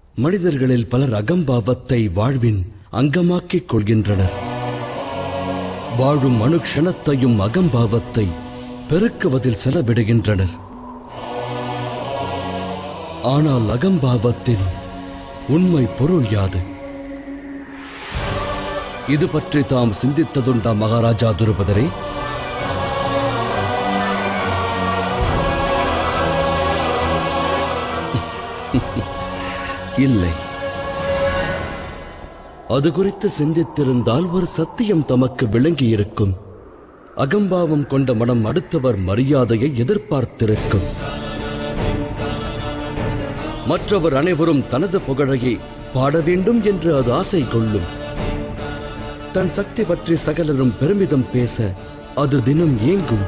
மனிதர்களில் பலர் அகம்பாவத்தை வாழ்வின் அங்கமாக்கிக் கொள்கின்றனர் வாழும் அணுக்ஷணத்தையும் அகம்பாவத்தை பெருக்குவதில் செலவிடுகின்றனர் ஆனால் அகம்பாவத்தின் உண்மை பொருள் யாது இது பற்றி தாம் சிந்தித்ததுண்டா மகாராஜா துருபதரே இல்லை அது குறித்து சிந்தித்திருந்தால் ஒரு சத்தியம் தமக்கு விளங்கியிருக்கும் அகம்பாவம் கொண்ட மனம் அடுத்தவர் மரியாதையை எதிர்பார்த்திருக்கும் மற்றவர் அனைவரும் தனது புகழையை பாட வேண்டும் என்று அது ஆசை கொள்ளும் தன் சக்தி பற்றி சகலரும் பெருமிதம் பேச அது தினம் ஏங்கும்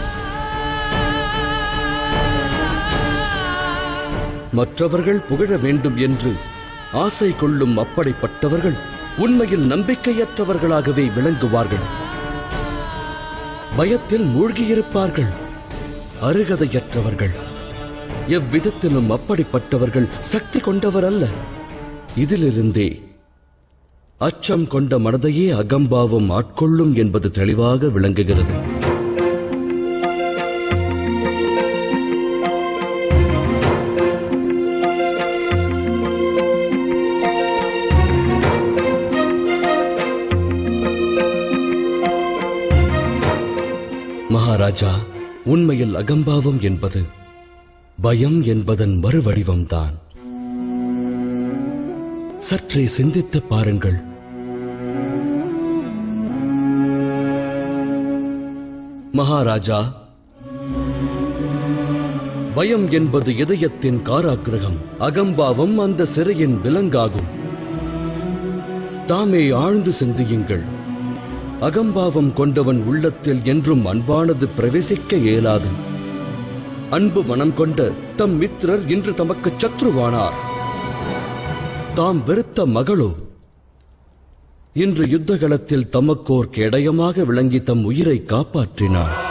மற்றவர்கள் புகழ வேண்டும் என்று ஆசை கொள்ளும் அப்படிப்பட்டவர்கள் உண்மையில் நம்பிக்கையற்றவர்களாகவே விளங்குவார்கள் பயத்தில் மூழ்கியிருப்பார்கள் அருகதையற்றவர்கள் எவ்விதத்திலும் அப்படிப்பட்டவர்கள் சக்தி கொண்டவர் அல்ல இதிலிருந்தே அச்சம் கொண்ட மனதையே அகம்பாவம் ஆட்கொள்ளும் என்பது தெளிவாக விளங்குகிறது மகாராஜா உண்மையில் அகம்பாவம் என்பது பயம் என்பதன் மறுவடிவம்தான் சற்றே சிந்தித்து பாருங்கள் மகாராஜா பயம் என்பது இதயத்தின் காராகிரகம் அகம்பாவம் அந்த சிறையின் விலங்காகும் தாமே ஆழ்ந்து சிந்தியுங்கள் அகம்பாவம் கொண்டவன் உள்ளத்தில் என்றும் அன்பானது பிரவேசிக்க இயலாது அன்பு மனம் கொண்ட தம் மித்திரர் இன்று தமக்கு சத்ருவானார் தாம் வெறுத்த மகளோ இன்று யுத்தகலத்தில் தமக்கோர் கேடயமாக விளங்கி தம் உயிரை காப்பாற்றினார்